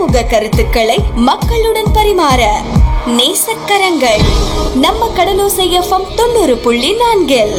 சமூக கருத்துக்களை மக்களுடன் பரிமாற நேசக்கரங்கள் நம்ம கடலோசை எஃப்எம் தொண்ணூறு புள்ளி நான்கில்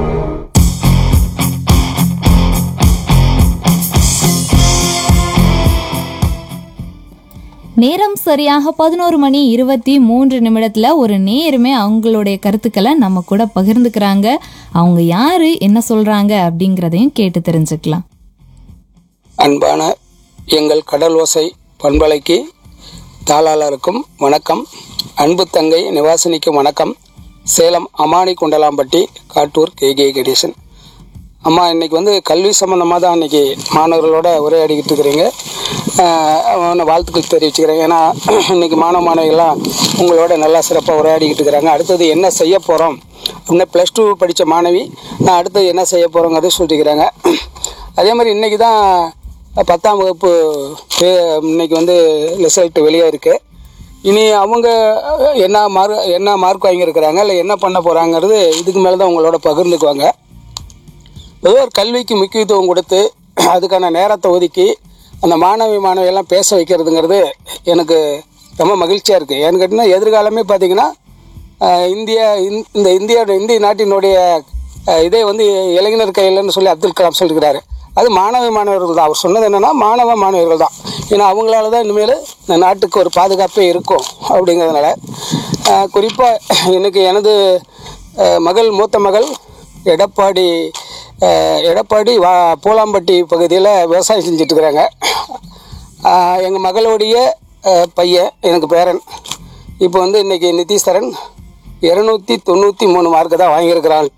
நேரம் சரியாக பதினோரு மணி இருபத்தி மூன்று நிமிடத்துல ஒரு நேருமே அவங்களுடைய கருத்துக்களை நம்ம கூட பகிர்ந்துக்கிறாங்க அவங்க யாரு என்ன சொல்றாங்க அப்படிங்கறதையும் கேட்டு தெரிஞ்சுக்கலாம் அன்பான எங்கள் கடல் ஓசை பண்பலைக்கு தாளாளருக்கும் வணக்கம் அன்பு தங்கை நிவாசினிக்கும் வணக்கம் சேலம் அமானி குண்டலாம்பட்டி காட்டூர் கே கே கணேசன் அம்மா இன்னைக்கு வந்து கல்வி சம்மந்தமாக தான் இன்னைக்கு மாணவர்களோட உரையாடிக்கிட்டு இருக்கிறீங்க ஆஹ் அவன வாழ்த்துக்கள் தெரிவிச்சுக்கிறேன் ஏன்னா இன்னைக்கு மாணவ மாணவிகள்லாம் உங்களோட நல்லா சிறப்பாக உரையாடிக்கிட்டு இருக்கிறாங்க அடுத்தது என்ன செய்ய போகிறோம் அப்படின்னு ப்ளஸ் டூ படித்த மாணவி நான் அடுத்தது என்ன செய்ய போகிறோங்கிறது சொல்லிக்கிறாங்க அதே மாதிரி இன்னைக்கு தான் பத்தாம் வகுப்பு பே- இன்னைக்கு வந்து ரிசல்ட் வெளியே இருக்கு இனி அவங்க என்ன மார்க் என்ன மார்க் வாங்கியிருக்கிறாங்க இல்லை என்ன பண்ண போகிறாங்கிறது இதுக்கு மேலே தான் உங்களோட பகிர்ந்துக்குவாங்க பொதுவாக ஒரு கல்விக்கு முக்கியத்துவம் கொடுத்து அதுக்கான நேரத்தை ஒதுக்கி அந்த மாணவி மாணவியெல்லாம் பேச வைக்கிறதுங்கிறது எனக்கு ரொம்ப மகிழ்ச்சியாக இருக்குது ஏன்னு கேட்டிங்கன்னா எதிர்காலமே பார்த்தீங்கன்னா ஆஹ், இந்தியா இந்த- இந்த இந்தியா இந்திய நாட்டினுடைய ஆஹ், இதே வந்து இளைஞர் கையிலன்னு சொல்லி அப்துல் கலாம் சொல்லியிருக்கிறாரு அது மாணவி மாணவர்கள் தான் அவர் சொன்னது என்னென்னா மாணவ மாணவர்கள் தான் ஏன்னா அவங்களால தான் இனிமேல் இந்த நாட்டுக்கு ஒரு பாதுகாப்பே இருக்கும் அப்படிங்கிறதுனால குறிப்பாக எனக்கு எனது ஆஹ், மகள் மூத்த மகள் எடப்பாடி அஹ், எடப்பாடி வா பூலாம்பட்டி பகுதியில் விவசாயம் செஞ்சுட்டு இருக்கிறாங்க எங்கள் மகளுடைய அஹ், பையன் எனக்கு பேரன் இப்போ வந்து இன்னைக்கு நிதிஷ்தரன் இரநூத்தி தொண்ணூற்றி மூணு மார்க்கு தான் வாங்கியிருக்கிறான்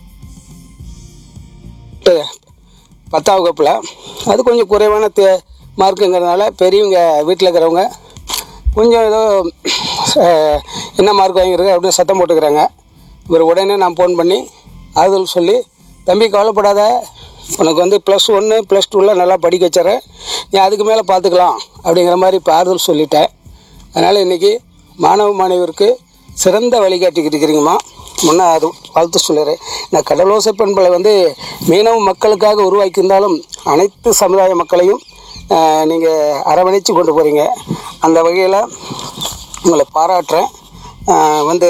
பத்தாம் வகுப்பில் அது கொஞ்சம் குறைவான தே மார்க்குங்கிறதுனால பெரியவங்க வீட்டில் இருக்கிறவங்க கொஞ்சம் ஏதோ அஹ், என்ன மார்க் வாங்கியிருக்கு அப்படின்னு சத்தம் போட்டுக்கிறாங்க இவர் உடனே நான் ஃபோன் பண்ணி ஆறுதல் சொல்லி தம்பி கவலைப்படாத உனக்கு வந்து ப்ளஸ் ஒன்று ப்ளஸ் டூவில் நல்லா படிக்க வச்சுறேன் நீ அதுக்கு மேலே பார்த்துக்கலாம் அப்படிங்கிற மாதிரி இப்போ ஆறுதல் சொல்லிட்டேன் அதனால் இன்றைக்கி மாணவ மாணவியருக்கு சிறந்த வழிகாட்டிக்கிட்டு இருக்கிறீங்கம்மா முன்னே அது வாழ்த்து சொல்லுறேன் நான் கடலோசை பண்பலை வந்து மீனவ மக்களுக்காக உருவாக்கியிருந்தாலும் அனைத்து சமுதாய மக்களையும் நீங்கள் அரவணைச்சு கொண்டு போகிறீங்க அந்த வகையில் உங்களை பாராட்டுறேன் ஆஹ் வந்து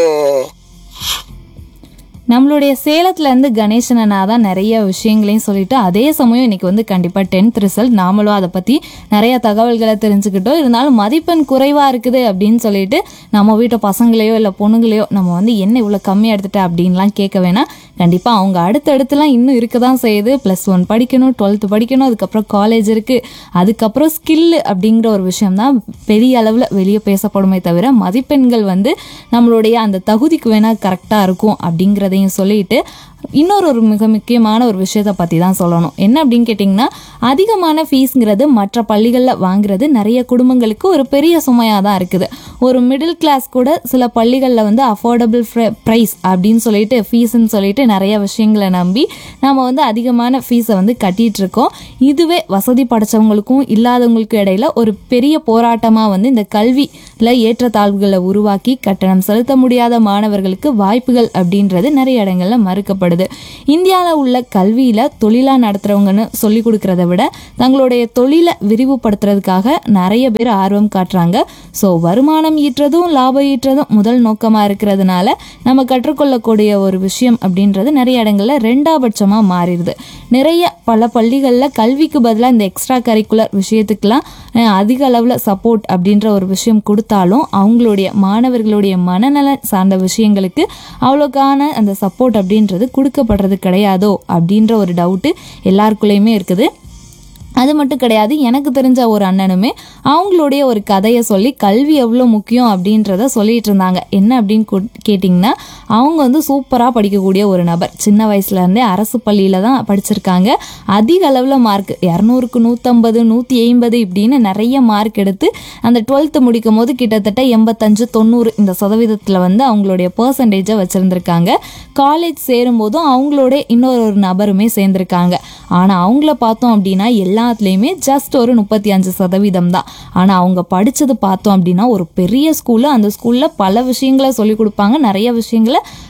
நம்மளுடைய சேலத்துல இருந்து கணேசன் அண்ணா தான் நிறைய விஷயங்களையும் சொல்லிட்டு அதே சமயம் இன்னைக்கு வந்து கண்டிப்பா டென்த் ரிசல்ட் நாமளும் அதை பத்தி நிறைய தகவல்களை தெரிஞ்சுக்கிட்டோம் இருந்தாலும் மதிப்பெண் குறைவா இருக்குது அப்படின்னு சொல்லிட்டு நம்ம வீட்டு பசங்களையோ இல்ல பொண்ணுங்களையோ நம்ம வந்து என்ன இவ்வளவு கம்மியா எடுத்துட்ட அப்படின்லாம் கேட்க வேணாம் கண்டிப்பா அவங்க அடுத்தடுத்துலாம் இன்னும் இருக்க தான் செய்யுது ப்ளஸ் ஒன் படிக்கணும் டுவெல்த் படிக்கணும் அதுக்கப்புறம் காலேஜ் இருக்கு அதுக்கப்புறம் ஸ்கில் அப்படிங்கிற ஒரு விஷயம் தான் பெரிய அளவில் வெளியே பேசப்படுமே தவிர மதிப்பெண்கள் வந்து நம்மளுடைய அந்த தகுதிக்கு வேணா கரெக்டாக இருக்கும் அப்படிங்கிறதையும் சொல்லிட்டு இன்னொரு ஒரு மிக முக்கியமான ஒரு விஷயத்தை பற்றி தான் சொல்லணும் என்ன அப்படின்னு கேட்டிங்கன்னா அதிகமான ஃபீஸ்ங்கிறது மற்ற பள்ளிகளில் வாங்குறது நிறைய குடும்பங்களுக்கு ஒரு பெரிய சுமையாக தான் இருக்குது ஒரு மிடில் கிளாஸ் கூட சில பள்ளிகளில் வந்து அஃபோர்டபுள் ப்ரைஸ் அப்படின்னு சொல்லிட்டு ஃபீஸ்ன்னு சொல்லிட்டு நிறைய விஷயங்களை நம்பி நம்ம வந்து அதிகமான ஃபீஸை வந்து கட்டிட்டு இருக்கோம் இதுவே வசதி படைச்சவங்களுக்கும் இல்லாதவங்களுக்கும் இடையில ஒரு பெரிய போராட்டமாக வந்து இந்த கல்வியில் ஏற்றத்தாழ்வுகளை உருவாக்கி கட்டணம் செலுத்த முடியாத மாணவர்களுக்கு வாய்ப்புகள் அப்படின்றது நிறைய இடங்கள்ல மறுக்கப்படுது இந்தியாவில் உள்ள கல்வியில் தொழிலாக நடத்துகிறவங்கன்னு சொல்லி கொடுக்கறத விட தங்களுடைய தொழிலை விரிவுபடுத்துறதுக்காக நிறைய பேர் ஆர்வம் காட்டுறாங்க ஸோ வருமானம் ஈட்டுறதும் லாபம் ஈட்டுறதும் முதல் நோக்கமாக இருக்கிறதுனால நம்ம கற்றுக்கொள்ளக்கூடிய ஒரு விஷயம் அப்படின்றது நிறைய இடங்கள்ல ரெண்டாபட்சமாக மாறிடுது நிறைய பல பள்ளிகளில் கல்விக்கு பதிலாக இந்த எக்ஸ்ட்ரா கரிக்குலர் விஷயத்துக்கெல்லாம் அஹ், அதிக அளவில் சப்போர்ட் அப்படின்ற ஒரு விஷயம் கொடுத்தாலும் அவங்களுடைய மாணவர்களுடைய மனநலன் சார்ந்த விஷயங்களுக்கு அவ்வளோக்கான அந்த சப்போர்ட் அப்படின்றது கொடுக்கப்படுறது கிடையாதோ அப்படின்ற ஒரு டவுட்டு எல்லாருக்குள்ளேயுமே இருக்குது அது மட்டும் கிடையாது எனக்கு தெரிஞ்ச ஒரு அண்ணனுமே அவங்களுடைய ஒரு கதையை சொல்லி கல்வி எவ்வளோ முக்கியம் அப்படின்றத சொல்லிட்டு இருந்தாங்க என்ன அப்படின்னு கொ- கேட்டிங்கன்னா அவங்க வந்து சூப்பராக படிக்கக்கூடிய ஒரு நபர் சின்ன வயசுலேருந்தே அரசு பள்ளியில் தான் படிச்சிருக்காங்க அதிக அளவில் மார்க் இரநூறுக்கு நூற்றம்பது நூற்றி ஐம்பது இப்படின்னு நிறைய மார்க் எடுத்து அந்த டுவெல்த்து முடிக்கும் போது கிட்டத்தட்ட எண்பத்தஞ்சு தொண்ணூறு இந்த சதவீதத்தில் வந்து அவங்களுடைய பர்சன்டேஜை வச்சுருந்துருக்காங்க காலேஜ் சேரும்போதும் அவங்களோட இன்னொரு ஒரு நபருமே சேர்ந்துருக்காங்க ஆனால் அவங்கள பார்த்தோம் அப்படின்னா எல்லாத்துலேயுமே ஜஸ்ட் ஒரு முப்பத்தி அஞ்சு சதவீதம் தான் ஆனால் அவங்க படித்தது பார்த்தோம் அப்படின்னா ஒரு பெரிய ஸ்கூலு அந்த ஸ்கூலில் பல விஷயங்களை சொல்லிக் கொடுப்பாங்க நிறைய விஷயங்களை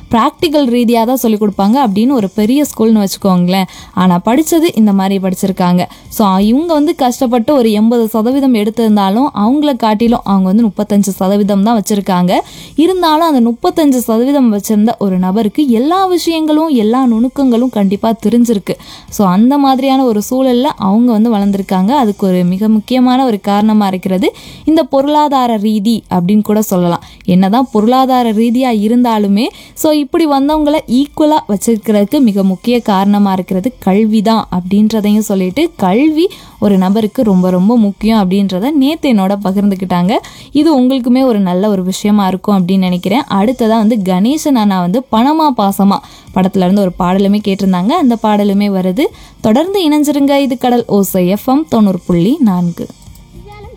ப்ராக்டிக்கல் ரீதியாக தான் சொல்லிக் கொடுப்பாங்க அப்படின்னு ஒரு பெரிய ஸ்கூல்னு வச்சுக்கோங்களேன் ஆனால் படித்தது இந்த மாதிரி படிச்சிருக்காங்க ஸோ இவங்க வந்து கஷ்டப்பட்டு ஒரு எண்பது சதவீதம் எடுத்திருந்தாலும் அவங்கள காட்டிலும் அவங்க வந்து முப்பத்தஞ்சு சதவீதம் தான் வச்சுருக்காங்க இருந்தாலும் அந்த முப்பத்தஞ்சு சதவீதம் வச்சுருந்த ஒரு நபருக்கு எல்லா விஷயங்களும் எல்லா நுணுக்கங்களும் கண்டிப்பாக தெரிஞ்சிருக்கு ஸோ அந்த மாதிரியான ஒரு சூழலில் அவங்க வந்து வளர்ந்துருக்காங்க அதுக்கு ஒரு மிக முக்கியமான ஒரு காரணமாக இருக்கிறது இந்த பொருளாதார ரீதி அப்படின்னு கூட சொல்லலாம் என்னதான் பொருளாதார ரீதியாக இருந்தாலுமே ஸோ இப்படி வந்தவங்கள ஈக்குவலாக வச்சிருக்கிறதுக்கு மிக முக்கிய காரணமாக இருக்கிறது கல்வி தான் அப்படின்றதையும் சொல்லிட்டு கல்வி ஒரு நபருக்கு ரொம்ப ரொம்ப முக்கியம் அப்படின்றத நேத்து என்னோட பகிர்ந்துக்கிட்டாங்க இது உங்களுக்குமே ஒரு நல்ல ஒரு விஷயமா இருக்கும் அப்படின்னு நினைக்கிறேன் அடுத்ததாக வந்து கணேசன் அண்ணா வந்து பணமா பாசமா படத்துல இருந்து ஒரு பாடலுமே கேட்டிருந்தாங்க அந்த பாடலுமே வருது தொடர்ந்து இணைஞ்சிருங்க இது கடல் ஓசை எஃப்எம் தொண்ணூறு புள்ளி நான்கு